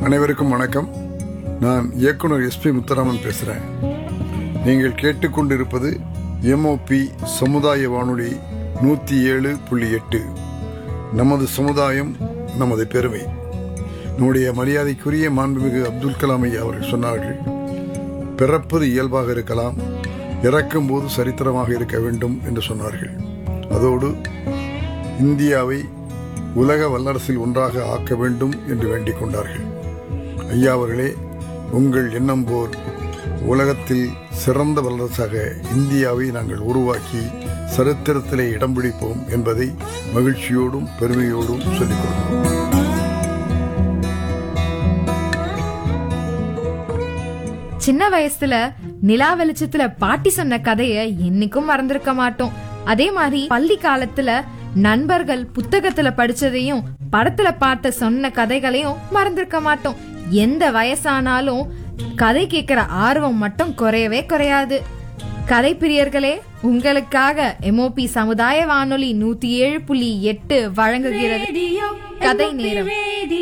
அனைவருக்கும் வணக்கம் நான் இயக்குனர் எஸ்பி முத்துராமன் பேசுகிறேன் நீங்கள் கேட்டுக்கொண்டிருப்பது எம்ஓபி சமுதாய வானொலி நூற்றி ஏழு புள்ளி எட்டு நமது சமுதாயம் நமது பெருமை நம்முடைய மரியாதைக்குரிய மாண்புமிகு அப்துல் கலாம் ஐயா அவர்கள் சொன்னார்கள் பிறப்பது இயல்பாக இருக்கலாம் இறக்கும்போது சரித்திரமாக இருக்க வேண்டும் என்று சொன்னார்கள் அதோடு இந்தியாவை உலக வல்லரசில் ஒன்றாக ஆக்க வேண்டும் என்று வேண்டிக் கொண்டார்கள் ஐயா அவர்களே உங்கள் எண்ணம் போல் உலகத்தில் சிறந்த வல்லரசாக இந்தியாவை நாங்கள் உருவாக்கி சரித்திரத்திலே இடம் பிடிப்போம் என்பதை மகிழ்ச்சியோடும் பெருமையோடும் சொல்லிக் கொடுக்கிறோம் சின்ன வயசுல நிலா வெளிச்சத்துல பாட்டி சொன்ன கதைய என்னைக்கும் மறந்திருக்க மாட்டோம் அதே மாதிரி பள்ளி காலத்துல நண்பர்கள் புத்தகத்துல படிச்சதையும் படத்துல பார்த்த சொன்ன கதைகளையும் மறந்திருக்க மாட்டோம் எந்த வயசானாலும் கதை கேட்கிற ஆர்வம் மட்டும் குறையவே குறையாது கதை பிரியர்களே உங்களுக்காக எம்ஓபி சமுதாய வானொலி நூத்தி ஏழு புள்ளி எட்டு வழங்குகிறது கதை நேரம்